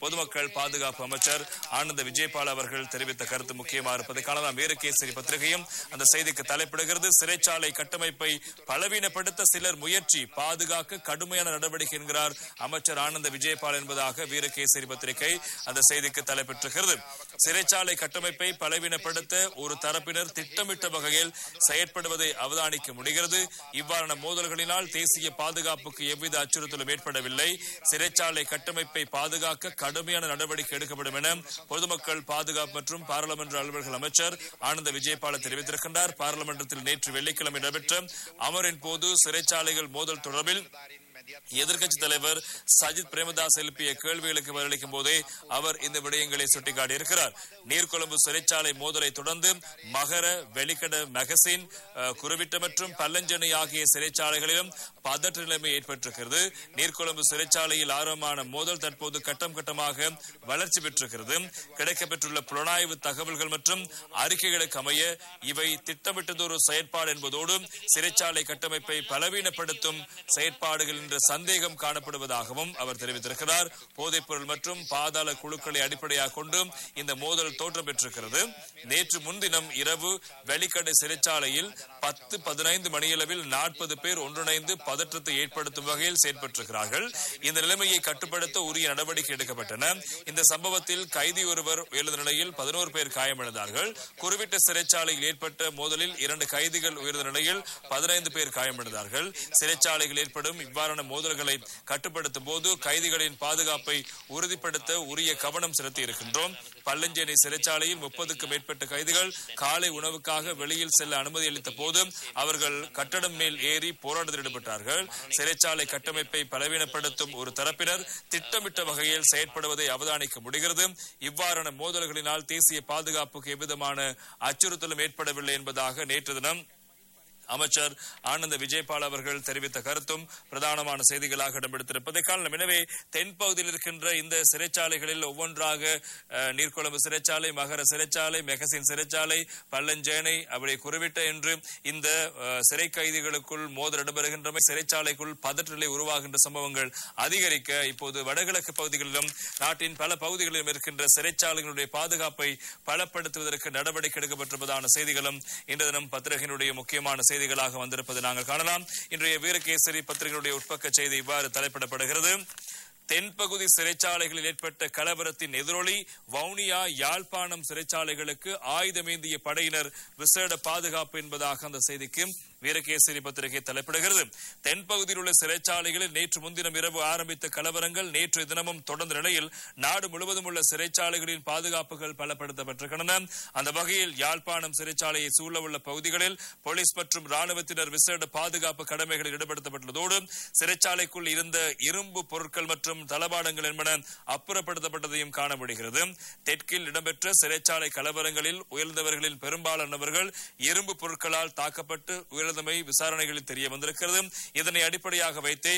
பொதுமக்கள் பாதுகாப்பு அமைச்சர் ஆனந்த விஜயபால் அவர்கள் தெரிவித்த கருத்து முக்கியமாக இருப்பதை காணலாம் வீரகேசரி பத்திரிகையும் அந்த செய்திக்கு தலைப்பிடுகிறது சிறைச்சாலை கட்டமைப்பை பலவீனப்படுத்த சிலர் முயற்சி பாதுகாக்க கடுமையான நடவடிக்கை என்கிறார் அமைச்சர் ஆனந்த விஜயபால் என்பதாக வீரகேசரி பத்திரிகை அந்த செய்திக்கு தலைப்பெற்றுகிறது சிறைச்சாலை கட்டமைப்பை பலவீனப்படுத்த ஒரு தரப்பினர் திட்டமிட்ட வகையில் செயற்படுவதை அவதானிக்க முடிகிறது இவ்வாறான மோதல்களினால் தேசிய பாதுகாப்புக்கு எவ்வித அச்சுறுத்தலும் ஏற்படவில்லை சிறைச்சாலை கட்டமைப்பை பாதுகாக்க கடுமையான நடவடிக்கை எடுக்கப்படும் என பொதுமக்கள் பாதுகாப்பு மற்றும் பாராளுமன்ற அலுவலர்கள் அமைச்சர் ஆனந்த விஜயபால தெரிவித்திருக்கின்றார் பாராளுமன்றத்தில் நேற்று வெள்ளிக்கிழமை நடைபெற்ற அமரின் போது சிறைச்சாலைகள் மோதல் தொடர்பில் எதிர்க்கட்சி தலைவர் சஜித் பிரேமதாஸ் எழுப்பிய கேள்விகளுக்கு பதிலளிக்கும் போதே அவர் இந்த விடயங்களை சுட்டிக்காட்டியிருக்கிறார் நீர்கொழும்பு சிறைச்சாலை மோதலை தொடர்ந்து மகர வெளிக்கட மகசின் அஹ், குருவிட்ட மற்றும் பல்லஞ்சனை ஆகிய சிறைச்சாலைகளிலும் பதற்ற நிலைமை ஏற்பட்டிருக்கிறது நீர்கொழும்பு சிறைச்சாலையில் ஆரம்பமான மோதல் தற்போது கட்டம் கட்டமாக வளர்ச்சி பெற்றிருக்கிறது கிடைக்கப்பெற்றுள்ள புலனாய்வு தகவல்கள் மற்றும் அறிக்கைகளுக்கு அமைய இவை திட்டமிட்டதொரு செயற்பாடு என்பதோடு சிறைச்சாலை கட்டமைப்பை பலவீனப்படுத்தும் செயற்பாடுகள் என்ற சந்தேகம் காணப்படுவதாகவும் அவர் தெரிவித்திருக்கிறார் போதைப்பொருள் மற்றும் பாதாள குழுக்களை அடிப்படையாக கொண்டு இந்த மோதல் தோற்றம் பெற்றிருக்கிறது நேற்று முன்தினம் இரவு வெலிக்கடை சிறைச்சாலையில் பத்து பதினைந்து மணியளவில் நாற்பது பேர் ஒன்றிணைந்து பதற்றத்தை ஏற்படுத்தும் வகையில் செயற்பட்டிருக்கிறார்கள் இந்த நிலைமையை கட்டுப்படுத்த உரிய நடவடிக்கை எடுக்கப்பட்டன இந்த சம்பவத்தில் கைதி ஒருவர் உயர்ந்த நிலையில் பதினோரு பேர் காயமடைந்தார்கள் குருவிட்ட சிறைச்சாலையில் ஏற்பட்ட மோதலில் இரண்டு கைதிகள் உயர்ந்த நிலையில் பதினைந்து பேர் காயமடைந்தார்கள் சிறைச்சாலையில் ஏற்படும் இவ்வாறான மோதல்களை கட்டுப்படுத்தும் போது கைதிகளின் பாதுகாப்பை உறுதிப்படுத்த உரிய கவனம் செலுத்தி இருக்கின்றோம் பல்லஞ்சேரி சிறைச்சாலையில் முப்பதுக்கும் மேற்பட்ட கைதிகள் காலை உணவுக்காக வெளியில் செல்ல அனுமதி அளித்த போது அவர்கள் கட்டடம் மேல் ஏறி போராட்டத்தில் ஈடுபட்டார்கள் சிறைச்சாலை கட்டமைப்பை பலவீனப்படுத்தும் ஒரு தரப்பினர் திட்டமிட்ட வகையில் செயற்படுவதை அவதானிக்க முடிகிறது இவ்வாறான மோதல்களினால் தேசிய பாதுகாப்புக்கு எவ்விதமான அச்சுறுத்தலும் ஏற்படவில்லை என்பதாக நேற்று தினம் அமைச்சர் ஆனந்த விஜயபால் அவர்கள் தெரிவித்த கருத்தும் பிரதானமான செய்திகளாக இடம்பெடுத்திருப்பதை காரணம் எனவே தென்பகுதியில் இருக்கின்ற இந்த சிறைச்சாலைகளில் ஒவ்வொன்றாக அஹ், நீர்கொழும்பு சிறைச்சாலை மகர சிறைச்சாலை மெகசின் சிறைச்சாலை பல்லஞ்சேனை அப்படி குறிவிட்ட என்று இந்த அஹ், சிறை கைதிகளுக்குள் மோதல் இடம்பெறுகின்றமை சிறைச்சாலைக்குள் பதற்றலை உருவாகின்ற சம்பவங்கள் அதிகரிக்க இப்போது வடகிழக்கு பகுதிகளிலும் நாட்டின் பல பகுதிகளிலும் இருக்கின்ற சிறைச்சாலைகளுடைய பாதுகாப்பை பலப்படுத்துவதற்கு நடவடிக்கை எடுக்கப்பட்டிருப்பதான செய்திகளும் இன்று தினம் பத்திரிகையினுடைய முக்கியமான செய்திகளாக வந்திருப்பதை நாங்கள் காணலாம் இன்றைய வீரகேசரி பத்திரிகையுடைய உட்பக்க செய்தி இவ்வாறு தலைப்பிடப்படுகிறது தென்பகுதி சிறைச்சாலைகளில் ஏற்பட்ட கலவரத்தின் எதிரொலி வவுனியா யாழ்ப்பாணம் சிறைச்சாலைகளுக்கு ஆயுதமேந்திய படையினர் விசேட பாதுகாப்பு என்பதாக அந்த செய்திக்கு வீரகேசரி பத்திரிகை தலைப்பிடுகிறது தென்பகுதியில் உள்ள சிறைச்சாலைகளில் நேற்று முன்தினம் இரவு ஆரம்பித்த கலவரங்கள் நேற்று தினமும் தொடர்ந்த நிலையில் நாடு முழுவதும் உள்ள சிறைச்சாலைகளின் பாதுகாப்புகள் பலப்படுத்தப்பட்டிருக்கின்றன அந்த வகையில் யாழ்ப்பாணம் சிறைச்சாலையை சூழவுள்ள பகுதிகளில் போலீஸ் மற்றும் ராணுவத்தினர் விசேட பாதுகாப்பு கடமைகளில் ஈடுபடுத்தப்பட்டுள்ளதோடு சிறைச்சாலைக்குள் இருந்த இரும்பு பொருட்கள் மற்றும் தளபாடங்கள் என்பன அப்புறப்படுத்தப்பட்டதையும் காண முடிகிறது தெற்கில் இடம்பெற்ற சிறைச்சாலை கலவரங்களில் உயர்ந்தவர்களில் பெரும்பாலானவர்கள் இரும்பு பொருட்களால் தாக்கப்பட்டு உயர்ந்தமை விசாரணைகளில் தெரிய வந்திருக்கிறது இதனை அடிப்படையாக வைத்தே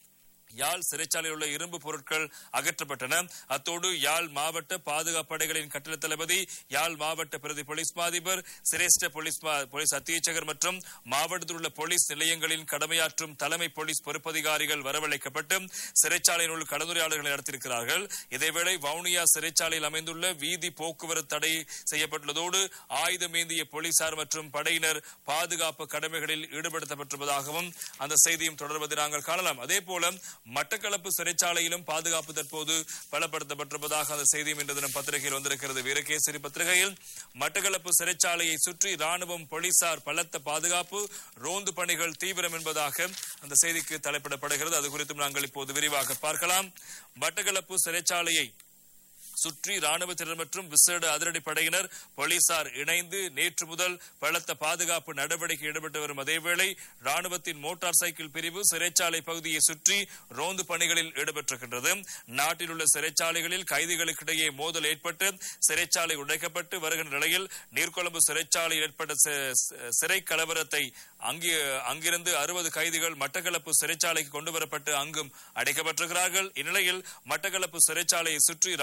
யாழ் சிறைச்சாலையில் உள்ள இரும்பு பொருட்கள் அகற்றப்பட்டன அத்தோடு யாழ் மாவட்ட பாதுகாப்பு படைகளின் கட்டள தளபதி யாழ் மாவட்ட பிரதி போலீஸ் மாதிபர் சிரேஷ்ட போலீஸ் மா- போலீஸ் அத்தியட்சகர் மற்றும் மாவட்டத்தில் உள்ள போலீஸ் நிலையங்களின் கடமையாற்றும் தலைமை போலீஸ் பொறுப்பதிகாரிகள் வரவழைக்கப்பட்டு சிறைச்சாலையினுள் கலந்துரையாடல்களை நடத்தியிருக்கிறார்கள் இதேவேளை வவுனியா சிறைச்சாலையில் அமைந்துள்ள வீதி போக்குவரத்து தடை செய்யப்பட்டுள்ளதோடு ஆயுதமேந்திய போலீசார் மற்றும் படையினர் பாதுகாப்பு கடமைகளில் ஈடுபடுத்தப்பட்டிருப்பதாகவும் அந்த செய்தியும் தொடர்வதை நாங்கள் காணலாம் அதே போல மட்டக்களப்பு சிறைச்சாலையிலும் பாதுகாப்பு தற்போது பலப்படுத்தப்பட்டிருப்பதாக அந்த செய்தியும் இன்று தினம் பத்திரிகையில் வந்திருக்கிறது வீரகேசரி பத்திரிகையில் மட்டக்களப்பு சிறைச்சாலையை சுற்றி ராணுவம் போலீசார் பலத்த பாதுகாப்பு ரோந்து பணிகள் தீவிரம் என்பதாக அந்த செய்திக்கு தலைப்பிடப்படுகிறது அது குறித்தும் நாங்கள் இப்போது விரிவாக பார்க்கலாம் மட்டக்களப்பு சிறைச்சாலையை சுற்றி ராணுவத்தினர் மற்றும் விசேட அதிரடி படையினர் போலீசார் இணைந்து நேற்று முதல் பலத்த பாதுகாப்பு நடவடிக்கை ஈடுபட்டு வரும் அதேவேளை ராணுவத்தின் மோட்டார் சைக்கிள் பிரிவு சிறைச்சாலை பகுதியை சுற்றி ரோந்து பணிகளில் ஈடுபட்டிருக்கின்றது நாட்டில் உள்ள சிறைச்சாலைகளில் கைதிகளுக்கிடையே மோதல் ஏற்பட்டு சிறைச்சாலை உடைக்கப்பட்டு வருகின்ற நிலையில் நீர்கொழும்பு சிறைச்சாலையில் ஏற்பட்ட சி- சி- சிறை கலவரத்தை அங்கே அங்கிருந்து அறுபது கைதிகள் மட்டக்களப்பு சிறைச்சாலைக்கு கொண்டு வரப்பட்டு அங்கும் அடைக்கப்பட்டிருக்கிறார்கள் இந்நிலையில் மட்டக்களப்பு சிறைச்சாலையை சுற்றி ராணுவத்தினர்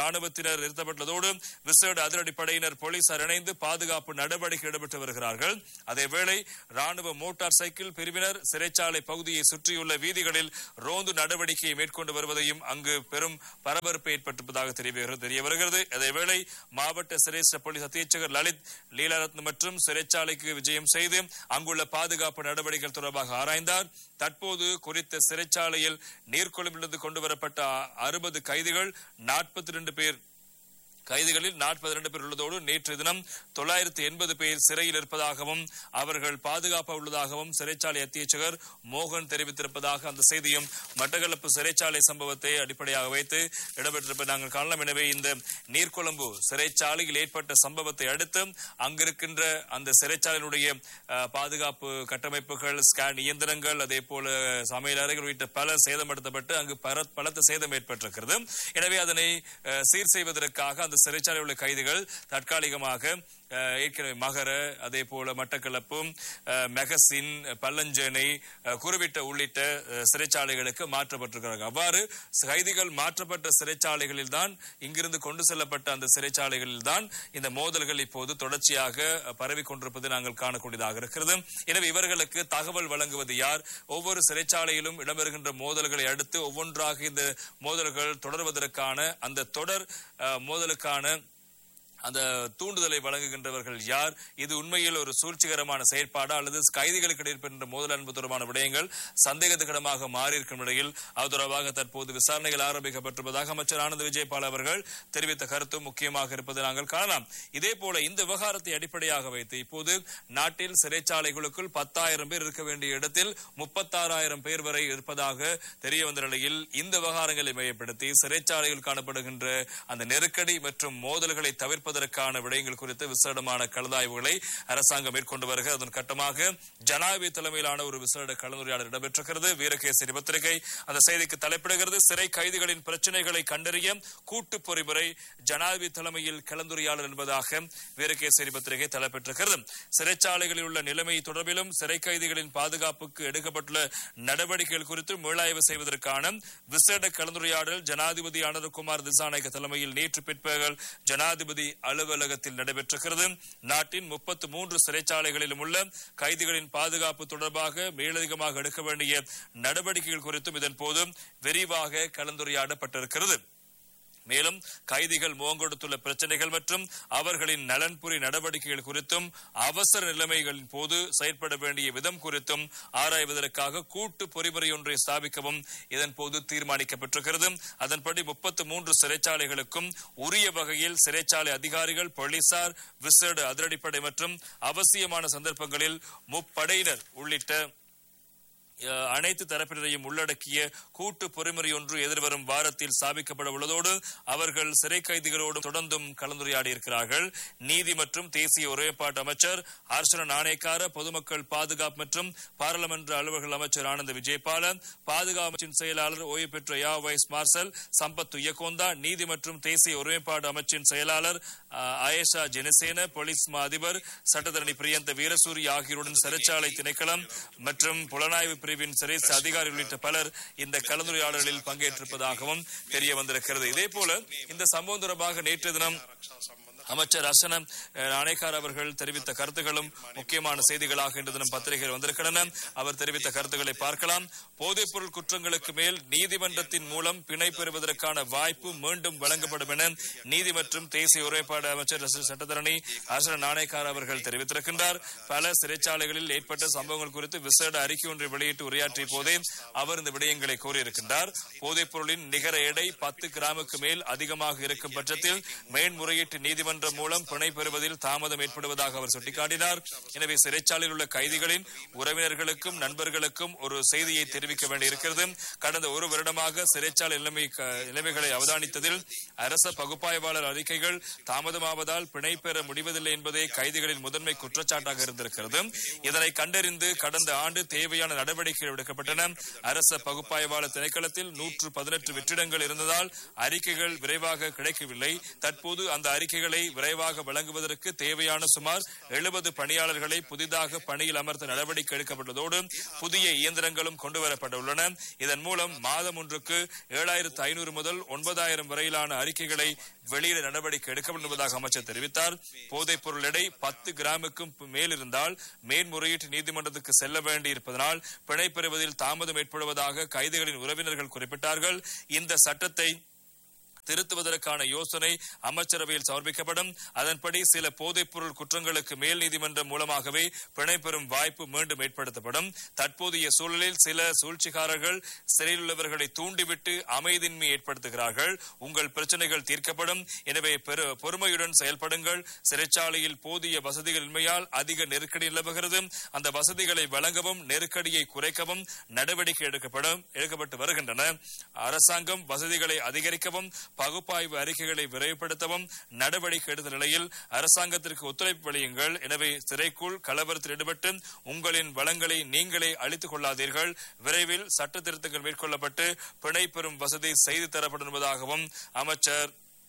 ராணுவத்தினர் நிறுத்தப்பட்டதோடு விசேட அதிரடிப்படையினர் போலீசார் இணைந்து பாதுகாப்பு நடவடிக்கை ஈடுபட்டு வருகிறார்கள் அதேவேளை ராணுவ மோட்டார் சைக்கிள் பிரிவினர் சிறைச்சாலை பகுதியை சுற்றியுள்ள வீதிகளில் ரோந்து நடவடிக்கையை மேற்கொண்டு வருவதையும் அங்கு பெரும் பரபரப்பு ஏற்பட்டிருப்பதாக தெரிய தெரிய வருகிறது அதேவேளை மாவட்ட சிரேஷ்ட போலீஸ் அத்தீட்சகர் லலித் லீலாரத்ன மற்றும் சிறைச்சாலைக்கு விஜயம் செய்து அங்குள்ள பாதுகாப்பு நடவடிக்கைகள் தொடர்பாக ஆராய்ந்தார் தற்போது குறித்த சிறைச்சாலையில் நீர்கொழும்பிலிருந்து கொண்டு வரப்பட்ட அறுபது கைதிகள் நாற்பத்தி ரெண்டு பேர் கைதிகளில் நாற்பத்தி ரெண்டு பேர் உள்ளதோடு நேற்று தினம் தொள்ளாயிரத்தி எண்பது பேர் சிறையில் இருப்பதாகவும் அவர்கள் பாதுகாப்பாக உள்ளதாகவும் சிறைச்சாலை அத்தியட்சகர் மோகன் தெரிவித்திருப்பதாக அந்த செய்தியும் மட்டக்களப்பு சிறைச்சாலை சம்பவத்தை அடிப்படையாக வைத்து இடம்பெற்றிருப்பதை நாங்கள் காணலாம் எனவே இந்த நீர்கொழும்பு சிறைச்சாலையில் ஏற்பட்ட சம்பவத்தை அடுத்து அங்கிருக்கின்ற அந்த சிறைச்சாலையினுடைய அஹ், பாதுகாப்பு கட்டமைப்புகள் ஸ்கேன் இயந்திரங்கள் அதே போல சமையல் அறைகள் உள்ளிட்ட பல சேதப்படுத்தப்பட்டு அங்கு பல பலத்த சேதம் ஏற்பட்டிருக்கிறது எனவே அதனை அஹ், சீர் செய்வதற்காக அந்த சிறைச்சாலையில் உள்ள கைதிகள் தற்காலிகமாக அஹ், ஏற்கனவே மகர அதே போல மட்டக்களப்பு அஹ், மெகசின் பல்லஞ்சேனை அஹ், குருவிட்ட உள்ளிட்ட அஹ், சிறைச்சாலைகளுக்கு மாற்றப்பட்டிருக்கிறார்கள் அவ்வாறு கைதிகள் மாற்றப்பட்ட சிறைச்சாலைகளில் தான் இங்கிருந்து கொண்டு செல்லப்பட்ட அந்த சிறைச்சாலைகளில் தான் இந்த மோதல்கள் இப்போது தொடர்ச்சியாக அஹ், பரவிக் கொண்டிருப்பது நாங்கள் காணக்கூடியதாக இருக்கிறது எனவே இவர்களுக்கு தகவல் வழங்குவது யார் ஒவ்வொரு சிறைச்சாலையிலும் இடம்பெறுகின்ற மோதல்களை அடுத்து ஒவ்வொன்றாக இந்த மோதல்கள் தொடர்வதற்கான அந்த தொடர் அஹ், மோதலுக்கான அந்த தூண்டுதலை வழங்குகின்றவர்கள் யார் இது உண்மையில் ஒரு சூழ்ச்சிகரமான செயற்பாடா அல்லது கைதிகளுக்கு இடைப்பெற்ற மோதல் அன்பு தொடர்பான விடயங்கள் சந்தேகத்துக்கிடமாக மாறியிருக்கும் நிலையில் அது தொடர்பாக தற்போது விசாரணைகள் ஆரம்பிக்கப்பட்டிருப்பதாக அமைச்சர் ஆனந்த் விஜயபால் அவர்கள் தெரிவித்த கருத்து முக்கியமாக இருப்பதை நாங்கள் காணலாம் இதே போல இந்த விவகாரத்தை அடிப்படையாக வைத்து இப்போது நாட்டில் சிறைச்சாலைகளுக்குள் பத்தாயிரம் பேர் இருக்க வேண்டிய இடத்தில் முப்பத்தாறாயிரம் பேர் வரை இருப்பதாக தெரிய வந்த நிலையில் இந்த விவகாரங்களை மையப்படுத்தி சிறைச்சாலையில் காணப்படுகின்ற அந்த நெருக்கடி மற்றும் மோதல்களை தவிர்ப்பதற்கான விடயங்கள் குறித்து விசேடமான கலந்தாய்வுகளை அரசாங்கம் மேற்கொண்டு வருகிறது அதன் கட்டமாக ஜனாதிபதி தலைமையிலான ஒரு விசேட கலந்துரையாடல் இடம்பெற்றிருக்கிறது வீரகேசரி பத்திரிகை அந்த செய்திக்கு தலைப்பிடுகிறது சிறை கைதிகளின் பிரச்சனைகளை கண்டறிய கூட்டு பொறிமுறை ஜனாதிபதி தலைமையில் கலந்துரையாடல் என்பதாக வீரகேசரி பத்திரிகை தலைப்பெற்றிருக்கிறது சிறைச்சாலைகளில் உள்ள நிலைமை தொடர்பிலும் சிறை கைதிகளின் பாதுகாப்புக்கு எடுக்கப்பட்டுள்ள நடவடிக்கைகள் குறித்து மீளாய்வு செய்வதற்கான விசேட கலந்துரையாடல் ஜனாதிபதி அனுரகுமார் திசாநாயக்க தலைமையில் நேற்று பிற்பகல் ஜனாதிபதி அலுவலகத்தில் நடைபெற்றிருக்கிறது நாட்டின் முப்பத்து மூன்று சிறைச்சாலைகளிலும் உள்ள கைதிகளின் பாதுகாப்பு தொடர்பாக மேலதிகமாக எடுக்க வேண்டிய நடவடிக்கைகள் குறித்தும் இதன் போது விரிவாக கலந்துரையாடப்பட்டிருக்கிறது மேலும் கைதிகள் முகங்கொடுத்துள்ள பிரச்சனைகள் மற்றும் அவர்களின் நலன்புரி நடவடிக்கைகள் குறித்தும் அவசர நிலைமைகளின் போது செயற்பட வேண்டிய விதம் குறித்தும் ஆராய்வதற்காக கூட்டு பொறிமுறை ஒன்றை ஸ்தாபிக்கவும் இதன் போது தீர்மானிக்கப்பட்டிருக்கிறது அதன்படி முப்பத்து மூன்று சிறைச்சாலைகளுக்கும் உரிய வகையில் சிறைச்சாலை அதிகாரிகள் போலீசார் விசேட அதிரடிப்படை மற்றும் அவசியமான சந்தர்ப்பங்களில் முப்படையினர் உள்ளிட்ட அஹ், அனைத்து தரப்பினரையும் உள்ளடக்கிய கூட்டு பொறிமுறை ஒன்று எதிர்வரும் வாரத்தில் ஸ்தாபிக்கப்பட உள்ளதோடு அவர்கள் சிறை கைதிகளோடு தொடர்ந்தும் கலந்துரையாடி இருக்கிறார்கள் நீதி மற்றும் தேசிய ஒருமைப்பாட்டு அமைச்சர் ஹர்ஷன நாணயக்கார பொதுமக்கள் பாதுகாப்பு மற்றும் பாராளுமன்ற அலுவலர்கள் அமைச்சர் ஆனந்த் விஜயபால பாதுகாப்பு அமைச்சின் செயலாளர் ஓய்வு பெற்ற யா வைஸ் மார்ஷல் சம்பத் உயகோந்தா நீதி மற்றும் தேசிய ஒருமைப்பாடு அமைச்சின் செயலாளர் அஹ், ஆயேஷா ஜெனசேன போலீஸ் மா அதிபர் சட்டத்தரணி பிரியந்த வீரசூரி ஆகியோருடன் சிறைச்சாலை திணைக்களம் மற்றும் புலனாய்வு பிரிவின் சிறைச அதிகாரி உள்ளிட்ட பலர் இந்த கலந்துரையாடலில் பங்கேற்றிருப்பதாகவும் தெரிய வந்திருக்கிறது இதே போல இந்த சம்பவம் தொடர்பாக நேற்று தினம் அமைச்சர் அசன நாணேக்கார் அவர்கள் தெரிவித்த கருத்துகளும் முக்கியமான செய்திகளாக இன்று தினம் பத்திரிகைகள் வந்திருக்கின்றன அவர் தெரிவித்த கருத்துக்களை பார்க்கலாம் போதைப்பொருள் குற்றங்களுக்கு மேல் நீதிமன்றத்தின் மூலம் பிணை பெறுவதற்கான வாய்ப்பு மீண்டும் வழங்கப்படும் என நீதி மற்றும் தேசிய ஒருமைப்பாடு அமைச்சர் சட்டத்தரணி அசன நாணேக்கார் அவர்கள் தெரிவித்திருக்கின்றார் பல சிறைச்சாலைகளில் ஏற்பட்ட சம்பவங்கள் குறித்து விசேட அறிக்கை ஒன்றை வெளியிட்டு உரையாற்றிய போதே அவர் இந்த விடயங்களை கூறியிருக்கின்றார் போதைப் பொருளின் நிகர எடை பத்து கிராமுக்கு மேல் அதிகமாக இருக்கும் பட்சத்தில் மேன்முறையீட்டு நீதிமன்றம் மூலம் பிணை பெறுவதில் தாமதம் ஏற்படுவதாக அவர் சுட்டிக்காட்டினார் எனவே சிறைச்சாலையில் உள்ள கைதிகளின் உறவினர்களுக்கும் நண்பர்களுக்கும் ஒரு செய்தியை தெரிவிக்க வேண்டியிருக்கிறது கடந்த ஒரு வருடமாக சிறைச்சாலை நிலைமை நிலைமைகளை அவதானித்ததில் அரச பகுப்பாய்வாளர் அறிக்கைகள் தாமதமாவதால் பிணை பெற முடிவதில்லை என்பதே கைதிகளின் முதன்மை குற்றச்சாட்டாக இருந்திருக்கிறது இதனை கண்டறிந்து கடந்த ஆண்டு தேவையான நடவடிக்கைகள் எடுக்கப்பட்டன அரச பகுப்பாய்வாளர் திணைக்களத்தில் நூற்று பதினெட்டு வெற்றிடங்கள் இருந்ததால் அறிக்கைகள் விரைவாக கிடைக்கவில்லை தற்போது அந்த அறிக்கைகளை விரைவாக வழங்குவதற்கு தேவையான சுமார் எழுபது பணியாளர்களை புதிதாக பணியில் அமர்த்த நடவடிக்கை எடுக்கப்பட்டதோடு புதிய இயந்திரங்களும் கொண்டுவரப்பட்டுள்ளன இதன் மூலம் மாதம் ஒன்றுக்கு ஏழாயிரத்து ஐநூறு முதல் ஒன்பதாயிரம் வரையிலான அறிக்கைகளை வெளியிட நடவடிக்கை எடுக்கப்படுவதாக அமைச்சர் தெரிவித்தார் போதைப் பொருள் எடை பத்து கிராமுக்கும் மேல் இருந்தால் மேன்முறையீட்டு நீதிமன்றத்துக்கு செல்ல வேண்டியிருப்பதனால் பிணை பெறுவதில் தாமதம் ஏற்படுவதாக கைதிகளின் உறவினர்கள் குறிப்பிட்டார்கள் இந்த சட்டத்தை திருத்துவதற்கான யோசனை அமைச்சரவையில் சமர்ப்பிக்கப்படும் அதன்படி சில போதைப் பொருள் குற்றங்களுக்கு மேல் நீதிமன்றம் மூலமாகவே பிணை பெறும் வாய்ப்பு மீண்டும் ஏற்படுத்தப்படும் தற்போதைய சூழலில் சில சூழ்ச்சிக்காரர்கள் சிறையில் உள்ளவர்களை தூண்டிவிட்டு அமைதியின்மை ஏற்படுத்துகிறார்கள் உங்கள் பிரச்சனைகள் தீர்க்கப்படும் எனவே பெரு- பொறுமையுடன் செயல்படுங்கள் சிறைச்சாலையில் போதிய வசதிகள் இன்மையால் அதிக நெருக்கடி நிலவுகிறது அந்த வசதிகளை வழங்கவும் நெருக்கடியை குறைக்கவும் நடவடிக்கை எடுக்கப்படும் எடுக்கப்பட்டு வருகின்றன அரசாங்கம் வசதிகளை அதிகரிக்கவும் பகுப்பாய்வு அறிக்கைகளை விரைவுபடுத்தவும் நடவடிக்கை எடுத்த நிலையில் அரசாங்கத்திற்கு ஒத்துழைப்பு வழங்குங்கள் எனவே சிறைக்குள் கலவரத்தில் ஈடுபட்டு உங்களின் வளங்களை நீங்களே அளித்துக் கொள்ளாதீர்கள் விரைவில் சட்ட திருத்தங்கள் மேற்கொள்ளப்பட்டு பிணை பெறும் வசதி செய்து தரப்படும் என்பதாகவும் அமைச்சர்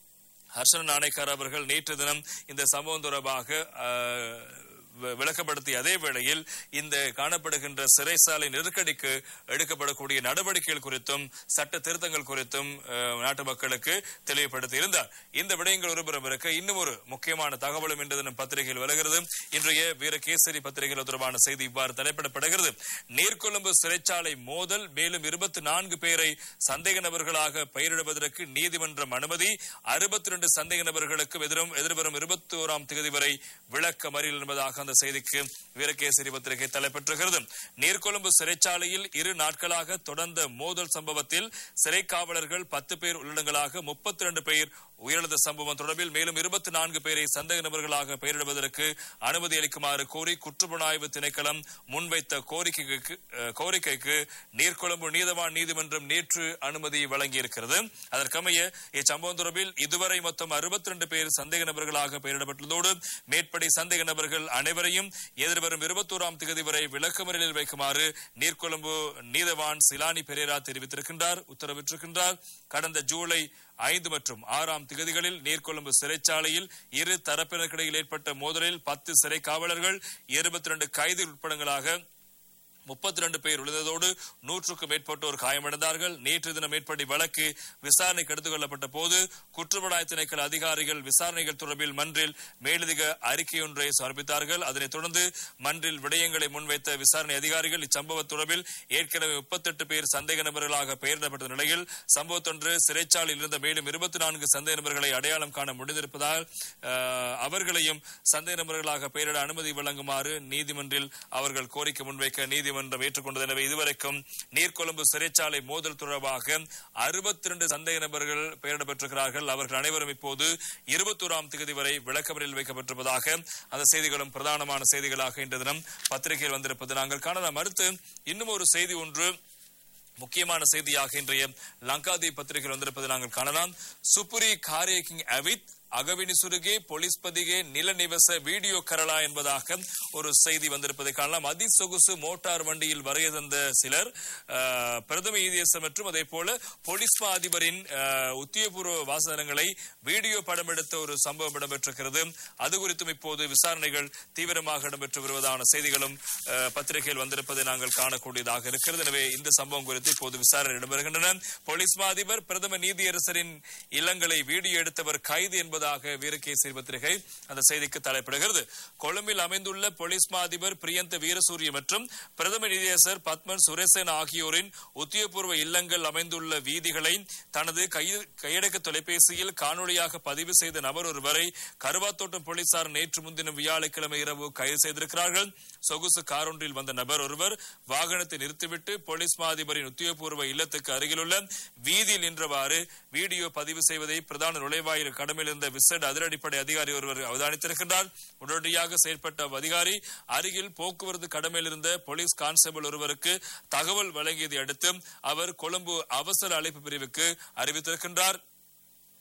ஹர்ஷன் நாணயக்கார் அவர்கள் நேற்று தினம் இந்த சம்பவம் தொடர்பாக அஹ், வி- விளக்கப்படுத்திய அதே வேளையில் இந்த காணப்படுகின்ற சிறைசாலை நெருக்கடிக்கு எடுக்கப்படக்கூடிய நடவடிக்கைகள் குறித்தும் சட்ட திருத்தங்கள் குறித்தும் அஹ், நாட்டு மக்களுக்கு தெளிவுபடுத்தி இருந்தார் இந்த விடயங்கள் ஒருபுறம் இருக்க இன்னும் ஒரு முக்கியமான தகவலும் இன்று தினம் பத்திரிகையில் வருகிறது இன்றைய வீரகேசரி பத்திரிகையில் தொடர்பான செய்தி இவ்வாறு தலைப்பிடப்படுகிறது நீர்கொழும்பு சிறைச்சாலை மோதல் மேலும் இருபத்தி நான்கு பேரை சந்தேக நபர்களாக பெயரிடுவதற்கு நீதிமன்றம் அனுமதி அறுபத்தி இரண்டு சந்தேக நபர்களுக்கு எதிரும் எதிர்வரும் இருபத்தி ஓராம் தேதி வரை விளக்க மறியல் என்பதாக அந்த செய்திக்கு வீரகேசரி பத்திரிகை தலைப்பெற்றுகிறது நீர்கொழும்பு சிறைச்சாலையில் இரு நாட்களாக தொடர்ந்த மோதல் சம்பவத்தில் சிறை காவலர்கள் பத்து பேர் உள்ளடங்களாக முப்பத்தி இரண்டு பேர் உயிரிழந்த சம்பவம் தொடர்பில் மேலும் இருபத்தி நான்கு பேரை சந்தேக நபர்களாக பெயரிடுவதற்கு அனுமதி அளிக்குமாறு கோரி குற்றப்புலனாய்வு திணைக்களம் முன்வைத்த கோரிக்கைக்கு அஹ், கோரிக்கைக்கு நீர்கொழும்பு நீதவான் நீதிமன்றம் நேற்று அனுமதி வழங்கியிருக்கிறது அதற்கமைய இச்சம்பவம் தொடர்பில் இதுவரை மொத்தம் அறுபத்தி ரெண்டு பேர் சந்தேக நபர்களாக பெயரிடப்பட்டுள்ளதோடு மேற்படி சந்தேக நபர்கள் அனைவரையும் எதிர்வரும் இருபத்தோராம் தேதி வரை விளக்கமறியலில் வைக்குமாறு நீர்கொழும்பு நீதவான் சிலானி பெரேரா தெரிவித்திருக்கின்றார் உத்தரவிட்டிருக்கின்றார் கடந்த ஜூலை ஐந்து மற்றும் ஆறாம் திகதிகளில் நீர்கொழும்பு சிறைச்சாலையில் இரு தரப்பினருக்கிடையில் ஏற்பட்ட மோதலில் பத்து சிறை காவலர்கள் இருபத்தி இரண்டு கைது உட்படங்களாக முப்பத்தி ரெண்டு பேர் விழுந்ததோடு நூற்றுக்கும் மேற்பட்டோர் காயமடைந்தார்கள் நேற்று தினம் மேற்படி வழக்கு விசாரணைக்கு எடுத்துக் கொள்ளப்பட்ட போது குற்றப்புலனாய்வு திணைக்கள அதிகாரிகள் விசாரணைகள் தொடர்பில் மன்றில் மேலதிக அறிக்கையொன்றை சமர்ப்பித்தார்கள் அதனைத் தொடர்ந்து மன்றில் விடயங்களை முன்வைத்த விசாரணை அதிகாரிகள் இச்சம்பவம் தொடர்பில் ஏற்கனவே முப்பத்தெட்டு பேர் சந்தேக நபர்களாக பெயரிடப்பட்ட நிலையில் சம்பவத்தொன்று சிறைச்சாலையில் இருந்த மேலும் இருபத்தி நான்கு சந்தேக நபர்களை அடையாளம் காண முடிந்திருப்பதால் அஹ், அவர்களையும் சந்தேக நபர்களாக பெயரிட அனுமதி வழங்குமாறு நீதிமன்றில் அவர்கள் கோரிக்கை முன்வைக்க நீதிமன்றம் ஏற்றுக்கொண்டது எனவே இதுவரைக்கும் நீர்கொழும்பு சிறைச்சாலை மோதல் தொடர்பாக அறுபத்தி இரண்டு சந்தேக நபர்கள் பெயரிடப்பட்டிருக்கிறார்கள் அவர்கள் அனைவரும் இப்போது இருபத்தோராம் தேதி வரை விளக்கமறியல் வைக்கப்பட்டிருப்பதாக அந்த செய்திகளும் பிரதானமான செய்திகளாக இன்று தினம் பத்திரிகையில் வந்திருப்பது நாங்கள் காணலாம் அடுத்து இன்னும் ஒரு செய்தி ஒன்று முக்கியமான செய்தியாக இன்றைய லங்காதீப் பத்திரிகையில் வந்திருப்பதை நாங்கள் காணலாம் சுப்புரி காரியக்கிங் அவித் அகவினி சுருகே பொலிஸ் பதிகே நில நிவச வீடியோ கரலா என்பதாக ஒரு செய்தி வந்திருப்பதை காணலாம் அதிசொகுசு மோட்டார் வண்டியில் வருகை தந்த சிலர் அஹ், பிரதம நீதியரசர் மற்றும் அதே போல போலீஸ் மா அதிபரின் அஹ், உத்தியோகபூர்வ வாசகங்களை வீடியோ படம் எடுத்த ஒரு சம்பவம் இடம்பெற்றிருக்கிறது அது குறித்தும் இப்போது விசாரணைகள் தீவிரமாக இடம்பெற்று வருவதான செய்திகளும் அஹ், பத்திரிகையில் வந்திருப்பதை நாங்கள் காணக்கூடியதாக இருக்கிறது எனவே இந்த சம்பவம் குறித்து இப்போது விசாரணை இடம்பெறுகின்றன போலீஸ் மா அதிபர் பிரதம நீதியரசரின் இல்லங்களை வீடியோ எடுத்தவர் கைது என்பதாக வீரகேசரி பத்திரிகை அந்த செய்திக்கு தலைப்பிடுகிறது கொழும்பில் அமைந்துள்ள போலீஸ் மா அதிபர் பிரியந்த வீரசூரிய மற்றும் பிரதம நீதியரசர் பத்மன் சுரேசன் ஆகியோரின் உத்தியோகபூர்வ இல்லங்கள் அமைந்துள்ள வீதிகளை தனது கைய- கையடக்க தொலைபேசியில் காணொளியாக பதிவு செய்த நபர் ஒருவரை கருவாத்தோட்டம் போலீசார் நேற்று முன்தினம் வியாழக்கிழமை இரவு கைது செய்திருக்கிறார்கள் சொகுசு காரொன்றில் வந்த நபர் ஒருவர் வாகனத்தை நிறுத்திவிட்டு போலீஸ் மா அதிபரின் உத்தியோகபூர்வ இல்லத்துக்கு அருகிலுள்ள வீதியில் நின்றவாறு வீடியோ பதிவு செய்வதை பிரதான நுழைவாயில் கடமையில் இருந்த விசேட அதிரடிப்படை அதிகாரி ஒருவர் அவதானித்திருக்கின்றார் உடனடியாக செயற்பட்ட அதிகாரி அருகில் போக்குவரத்து கடமையில் இருந்த போலீஸ் கான்ஸ்டபிள் ஒருவருக்கு தகவல் வழங்கியதை அடுத்து அவர் கொழும்பு அவசர அழைப்பு பிரிவுக்கு அறிவித்திருக்கின்றார்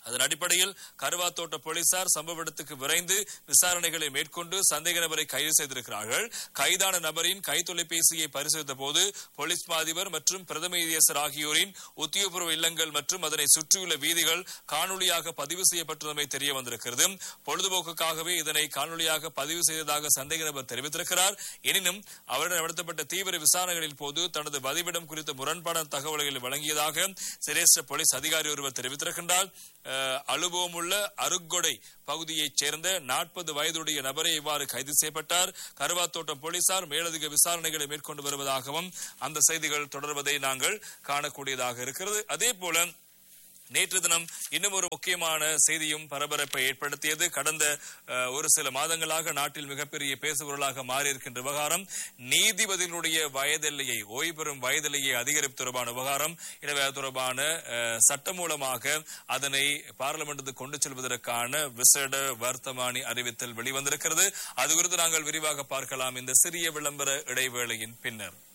அதன் அடிப்படையில் கருவாத்தோட்ட போலீசார் சம்பவ இடத்துக்கு விரைந்து விசாரணைகளை மேற்கொண்டு சந்தேக நபரை கைது செய்திருக்கிறார்கள் கைதான நபரின் கை தொலைபேசியை பரிசோதித்த போது போலீஸ் மாதிபர் மற்றும் பிரதம நீதியரசர் ஆகியோரின் உத்தியோகபூர்வ இல்லங்கள் மற்றும் அதனை சுற்றியுள்ள வீதிகள் காணொலியாக பதிவு செய்யப்பட்டுள்ளமை தெரிய வந்திருக்கிறது பொழுதுபோக்குக்காகவே இதனை காணொலியாக பதிவு செய்ததாக சந்தேக நபர் தெரிவித்திருக்கிறார் எனினும் அவரிடம் நடத்தப்பட்ட தீவிர விசாரணைகளின் போது தனது வதிவிடம் குறித்த முரண்பாடான தகவல்களை வழங்கியதாக சிரேஷ்ட போலீஸ் அதிகாரி ஒருவர் தெரிவித்திருக்கின்றார் அஹ், அலுபோமுள்ள அருக்கொடை பகுதியைச் சேர்ந்த நாற்பது வயதுடைய நபரை இவ்வாறு கைது செய்யப்பட்டார் கருவாத்தோட்டம் போலீசார் மேலதிக விசாரணைகளை மேற்கொண்டு வருவதாகவும் அந்த செய்திகள் தொடர்வதை நாங்கள் காணக்கூடியதாக இருக்கிறது அதே போல நேற்று தினம் இன்னும் ஒரு முக்கியமான செய்தியும் பரபரப்பை ஏற்படுத்தியது கடந்த அஹ், ஒரு சில மாதங்களாக நாட்டில் மிகப்பெரிய பேசுபொருளாக மாறியிருக்கின்ற விவகாரம் நீதிபதிகளுடைய வயதெல்லையை ஓய்வு பெறும் வயதெல்லையை அதிகரிப்பு தொடர்பான விவகாரம் எனவே அது தொடர்பான அஹ், சட்டம் மூலமாக அதனை பார்லிமெண்ட்டுக்கு கொண்டு செல்வதற்கான விசேட வர்த்தமானி அறிவித்தல் வெளிவந்திருக்கிறது அது குறித்து நாங்கள் விரிவாக பார்க்கலாம் இந்த சிறிய விளம்பர இடைவேளையின் பின்னர்